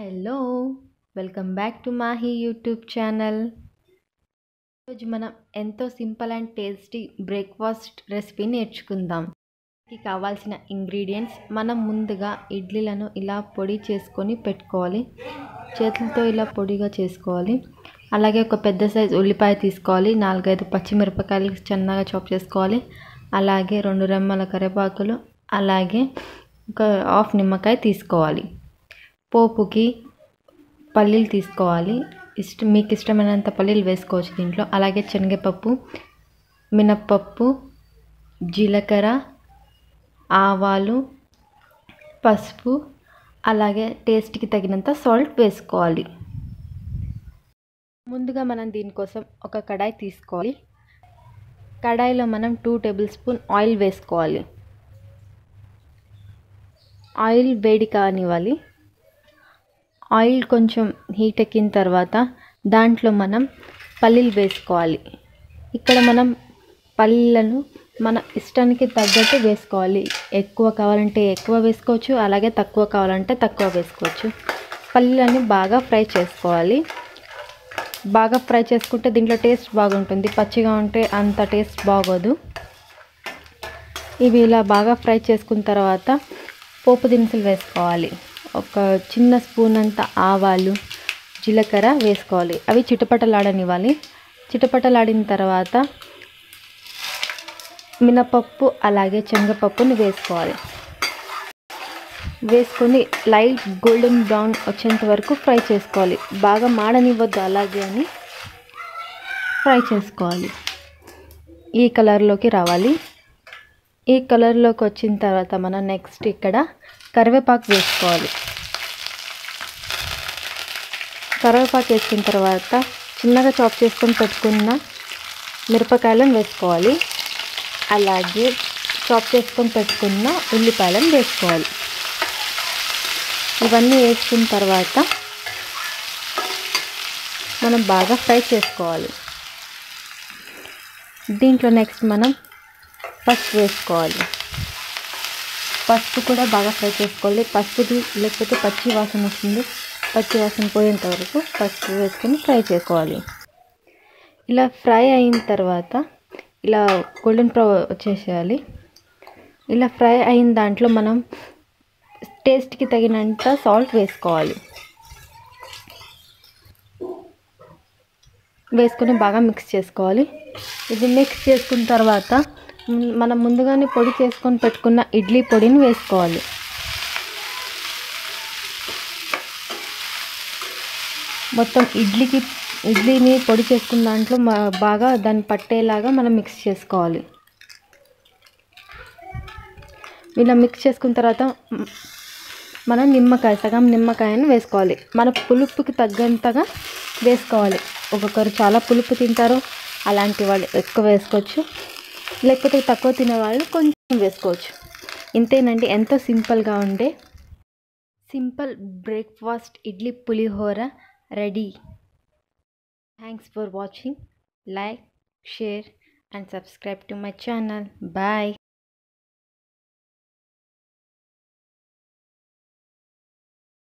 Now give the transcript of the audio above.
hello welcome back to Mahi YouTube channel ఈరోజు మనం ఎంతో simple and tasty breakfast recipe నేర్చుకుందాం దీనికి కావాల్సిన ఇంగ్రీడియంట్స్ మనం ముందుగా ఇడ్లీలను ఇలా పొడి చేసుకొని పెట్టుకోవాలి చేతులతో ఇలా పొడిగా చేసుకోవాలి అలాగే ఒక పెద్ద సైజు ఉల్లిపాయ తీసుకోవాలి నాలుగైదు పచ్చిమిరపకాయలు చిన్నగా చాప్ చేసుకోవాలి అలాగే రెండు రెమ్మల కరివేపాకులు అలాగే ఒక హాఫ్ నిమ్మకాయ తీసుకోవాలి పోపుకి పల్లీలు తీసుకోవాలి ఇష్టం మీకు ఇష్టమైనంత పల్లీలు వేసుకోవచ్చు దీంట్లో అలాగే శనగపప్పు మినప్పప్పు జీలకర్ర ఆవాలు పసుపు అలాగే టేస్ట్కి తగినంత సాల్ట్ వేసుకోవాలి ముందుగా మనం దీనికోసం ఒక కడాయి తీసుకోవాలి కడాయిలో మనం టూ టేబుల్ స్పూన్ ఆయిల్ వేసుకోవాలి ఆయిల్ వేడి కానివ్వాలి ఆయిల్ కొంచెం హీట్ ఎక్కిన తర్వాత దాంట్లో మనం పల్లీలు వేసుకోవాలి ఇక్కడ మనం పల్లీలను మన ఇష్టానికి తగ్గట్టు వేసుకోవాలి ఎక్కువ కావాలంటే ఎక్కువ వేసుకోవచ్చు అలాగే తక్కువ కావాలంటే తక్కువ వేసుకోవచ్చు పల్లీలని బాగా ఫ్రై చేసుకోవాలి బాగా ఫ్రై చేసుకుంటే దీంట్లో టేస్ట్ బాగుంటుంది పచ్చిగా ఉంటే అంత టేస్ట్ బాగోదు ఇవి ఇలా బాగా ఫ్రై చేసుకున్న తర్వాత పోపు దినుసులు వేసుకోవాలి ఒక చిన్న స్పూన్ అంత ఆవాలు జీలకర్ర వేసుకోవాలి అవి చిటపటలాడనివ్వాలి చిటపటలాడిన తర్వాత మినపప్పు అలాగే శనగపప్పుని వేసుకోవాలి వేసుకొని లైట్ గోల్డెన్ బ్రౌన్ వచ్చేంత వరకు ఫ్రై చేసుకోవాలి బాగా మాడనివ్వద్దు అలాగే అని ఫ్రై చేసుకోవాలి ఈ కలర్లోకి రావాలి ఈ కలర్లోకి వచ్చిన తర్వాత మనం నెక్స్ట్ ఇక్కడ కరివేపాకు వేసుకోవాలి కరివేపాకు వేసుకున్న తర్వాత చిన్నగా చాప్ చేసుకొని పెట్టుకున్న మిరపకాయలను వేసుకోవాలి అలాగే చాప్ చేసుకొని పెట్టుకున్న ఉల్లిపాయలను వేసుకోవాలి ఇవన్నీ వేసుకున్న తర్వాత మనం బాగా ఫ్రై చేసుకోవాలి దీంట్లో నెక్స్ట్ మనం పసుపు వేసుకోవాలి పసుపు కూడా బాగా ఫ్రై చేసుకోవాలి పసుపు లేకపోతే పచ్చి వాసన వస్తుంది పచ్చి వాసన పోయేంత వరకు పసుపు వేసుకొని ఫ్రై చేసుకోవాలి ఇలా ఫ్రై అయిన తర్వాత ఇలా గోల్డెన్ ప్రో వచ్చేసేయాలి ఇలా ఫ్రై అయిన దాంట్లో మనం టేస్ట్కి తగినంత సాల్ట్ వేసుకోవాలి వేసుకొని బాగా మిక్స్ చేసుకోవాలి ఇది మిక్స్ చేసుకున్న తర్వాత మనం ముందుగానే పొడి చేసుకొని పెట్టుకున్న ఇడ్లీ పొడిని వేసుకోవాలి మొత్తం ఇడ్లీకి ఇడ్లీని పొడి చేసుకున్న దాంట్లో బాగా దాన్ని పట్టేలాగా మనం మిక్స్ చేసుకోవాలి ఇలా మిక్స్ చేసుకున్న తర్వాత మనం నిమ్మకాయ సగం నిమ్మకాయను వేసుకోవాలి మన పులుపుకి తగ్గంతగా వేసుకోవాలి ఒక్కొక్కరు చాలా పులుపు తింటారు అలాంటి వాళ్ళు ఎక్కువ వేసుకోవచ్చు లేకపోతే తక్కువ తినేవాళ్ళు కొంచెం వేసుకోవచ్చు ఇంతేనండి ఎంతో సింపుల్గా ఉండే సింపుల్ బ్రేక్ఫాస్ట్ ఇడ్లీ పులిహోర ready thanks for watching like share and subscribe to my channel bye